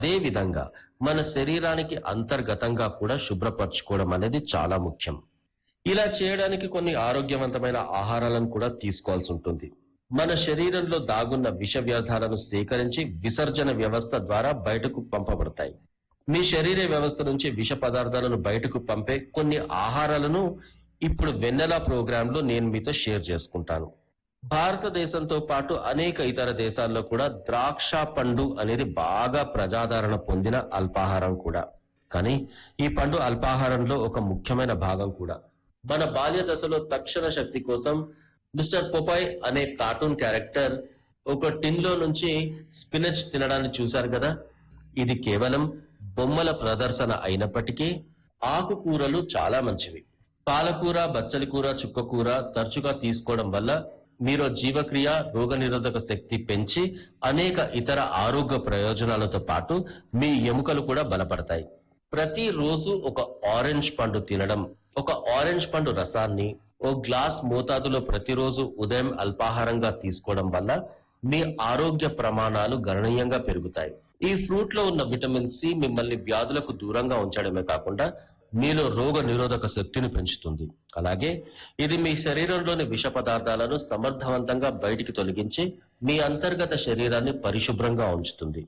అదే విధంగా మన శరీరానికి అంతర్గతంగా కూడా శుభ్రపరచుకోవడం అనేది చాలా ముఖ్యం ఇలా చేయడానికి కొన్ని ఆరోగ్యవంతమైన ఆహారాలను కూడా తీసుకోవాల్సి ఉంటుంది మన శరీరంలో దాగున్న విష వ్యర్థాలను సేకరించి విసర్జన వ్యవస్థ ద్వారా బయటకు పంపబడతాయి మీ శరీర వ్యవస్థ నుంచి విష పదార్థాలను బయటకు పంపే కొన్ని ఆహారాలను ఇప్పుడు వెన్నెల ప్రోగ్రామ్ లో నేను మీతో షేర్ చేసుకుంటాను భారతదేశంతో పాటు అనేక ఇతర దేశాల్లో కూడా ద్రాక్ష పండు అనేది బాగా ప్రజాదరణ పొందిన అల్పాహారం కూడా కానీ ఈ పండు అల్పాహారంలో ఒక ముఖ్యమైన భాగం కూడా మన బాల్య దశలో తక్షణ శక్తి కోసం మిస్టర్ పొపాయ్ అనే కార్టూన్ క్యారెక్టర్ ఒక టిన్ లో నుంచి స్పినచ్ తినడాన్ని చూశారు కదా ఇది కేవలం బొమ్మల ప్రదర్శన అయినప్పటికీ ఆకుకూరలు చాలా మంచివి పాలకూర బచ్చలి కూర చుక్కకూర తరచుగా తీసుకోవడం వల్ల మీరు జీవక్రియ రోగనిరోధక శక్తి పెంచి అనేక ఇతర ఆరోగ్య ప్రయోజనాలతో పాటు మీ ఎముకలు కూడా బలపడతాయి ప్రతిరోజు ఒక ఆరెంజ్ పండు తినడం ఒక ఆరెంజ్ పండు రసాన్ని ఓ గ్లాస్ మోతాదులో ప్రతిరోజు ఉదయం అల్పాహారంగా తీసుకోవడం వల్ల మీ ఆరోగ్య ప్రమాణాలు గణనీయంగా పెరుగుతాయి ఈ ఫ్రూట్ లో ఉన్న విటమిన్ సి మిమ్మల్ని వ్యాధులకు దూరంగా ఉంచడమే కాకుండా మీలో రోగ నిరోధక శక్తిని పెంచుతుంది అలాగే ఇది మీ శరీరంలోని విష పదార్థాలను సమర్థవంతంగా బయటికి తొలగించి మీ అంతర్గత శరీరాన్ని పరిశుభ్రంగా ఉంచుతుంది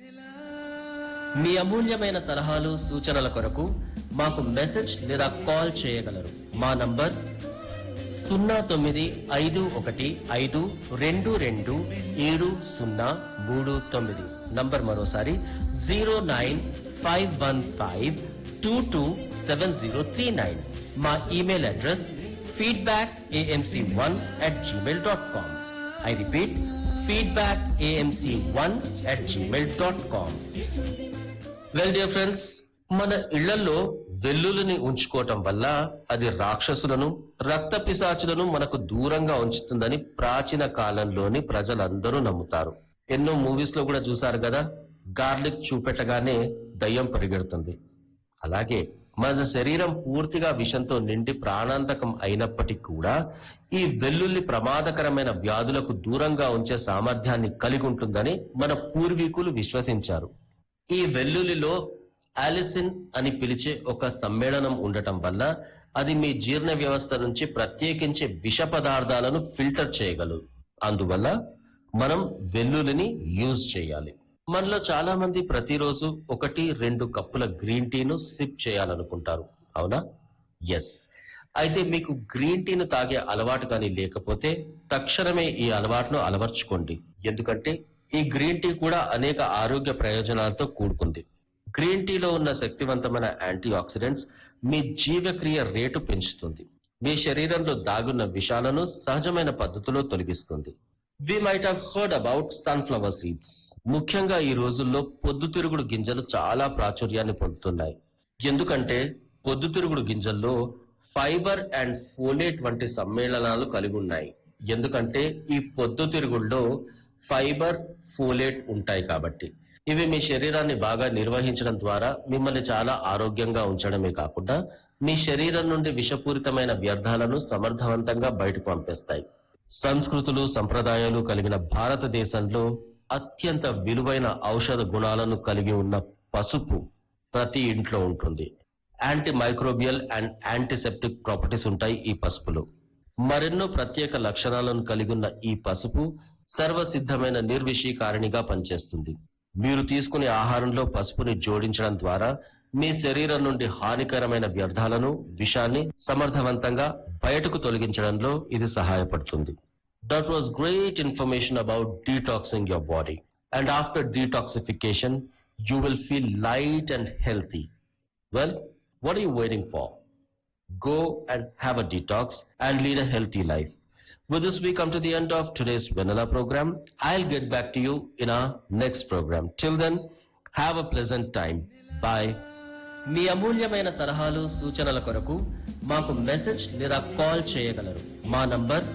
మీ అమూల్యమైన సలహాలు సూచనల కొరకు మాకు మెసేజ్ లేదా కాల్ చేయగలరు మా నంబర్ సున్నా తొమ్మిది ఐదు ఒకటి ఐదు రెండు రెండు ఏడు సున్నా మూడు తొమ్మిది నంబర్ మరోసారి zero nine five one five two two seven zero three nine మా email address feedback AMC one at Gmail dot com I repeat feedback AMC one at Gmail dot com well dear friends మన ఇళ్లలో వెల్లుల్లిని ఉంచుకోవటం వల్ల అది రాక్షసులను రక్త పిశాచులను మనకు దూరంగా ఉంచుతుందని ప్రాచీన కాలంలోని ప్రజలందరూ నమ్ముతారు ఎన్నో మూవీస్ లో కూడా చూసారు కదా గార్లిక్ చూపెట్టగానే దయ్యం పరిగెడుతుంది అలాగే మన శరీరం పూర్తిగా విషంతో నిండి ప్రాణాంతకం అయినప్పటికీ కూడా ఈ వెల్లుల్లి ప్రమాదకరమైన వ్యాధులకు దూరంగా ఉంచే సామర్థ్యాన్ని కలిగి ఉంటుందని మన పూర్వీకులు విశ్వసించారు ఈ వెల్లుల్లిలో ఆలిసిన్ అని పిలిచే ఒక సమ్మేళనం ఉండటం వల్ల అది మీ జీర్ణ వ్యవస్థ నుంచి ప్రత్యేకించే విష పదార్థాలను ఫిల్టర్ చేయగలదు అందువల్ల మనం వెల్లుల్లిని యూజ్ చేయాలి మనలో చాలా మంది ప్రతిరోజు ఒకటి రెండు కప్పుల గ్రీన్ టీను సిప్ చేయాలనుకుంటారు అవునా ఎస్ అయితే మీకు గ్రీన్ టీను తాగే అలవాటు కానీ లేకపోతే తక్షణమే ఈ అలవాటును అలవర్చుకోండి ఎందుకంటే ఈ గ్రీన్ టీ కూడా అనేక ఆరోగ్య ప్రయోజనాలతో కూడుకుంది గ్రీన్ టీలో ఉన్న శక్తివంతమైన యాంటీ ఆక్సిడెంట్స్ మీ జీవక్రియ రేటు పెంచుతుంది మీ శరీరంలో దాగున్న విషాలను సహజమైన పద్ధతిలో తొలగిస్తుంది we might have heard about sunflower seeds ముఖ్యంగా ఈ రోజుల్లో పొద్దుతిరుగుడు గింజలు చాలా ప్రాచుర్యాన్ని పొందుతున్నాయి ఎందుకంటే పొద్దుతిరుగుడు గింజల్లో ఫైబర్ అండ్ ఫోలేట్ వంటి సమ్మేళనాలు కలిగి ఉన్నాయి ఎందుకంటే ఈ పొద్దుతిరుగుల్లో ఫైబర్ ఫోలేట్ ఉంటాయి కాబట్టి ఇవి మీ శరీరాన్ని బాగా నిర్వహించడం ద్వారా మిమ్మల్ని చాలా ఆరోగ్యంగా ఉంచడమే కాకుండా మీ శరీరం నుండి విషపూరితమైన వ్యర్థాలను సమర్థవంతంగా బయటకు పంపిస్తాయి సంస్కృతులు సంప్రదాయాలు కలిగిన భారతదేశంలో అత్యంత విలువైన ఔషధ గుణాలను కలిగి ఉన్న పసుపు ప్రతి ఇంట్లో ఉంటుంది antimicrobial and antiseptic properties ఉంటాయి ఈ పసుపులో మరెన్నో ప్రత్యేక లక్షణాలను కలిగి ఉన్న ఈ పసుపు సర్వసిద్ధమైన నిర్విషీకారిణిగా పనిచేస్తుంది మీరు తీసుకునే ఆహారంలో పసుపుని జోడించడం ద్వారా మీ శరీరం నుండి హానికరమైన వ్యర్థాలను విషాన్ని సమర్థవంతంగా బయటకు తొలగించడంలో ఇది సహాయపడుతుంది that was great information about detoxing your body and after detoxification you will feel light and healthy well what are you waiting for? Go and have a detox and lead a healthy life. With this, we come to the end of today's Vanilla program. I'll get back to you in our next program. Till then, have a pleasant time. Bye. మీ అమూల్యమైన సలహాలు సూచనల కొరకు మాకు message లేదా call చేయగలరు మా number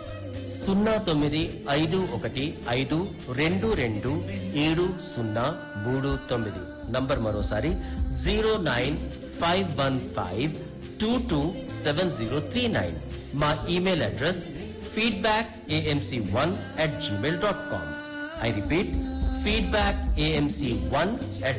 సున్నా తొమ్మిది ఐదు ఒకటి ఐదు రెండు రెండు ఏడు సున్నా మూడు తొమ్మిది నంబర్ మరోసారి zero nine five one five two two seven zero three nine మా email address feedback AMC one at Gmail dot com I repeat feedback amc1 at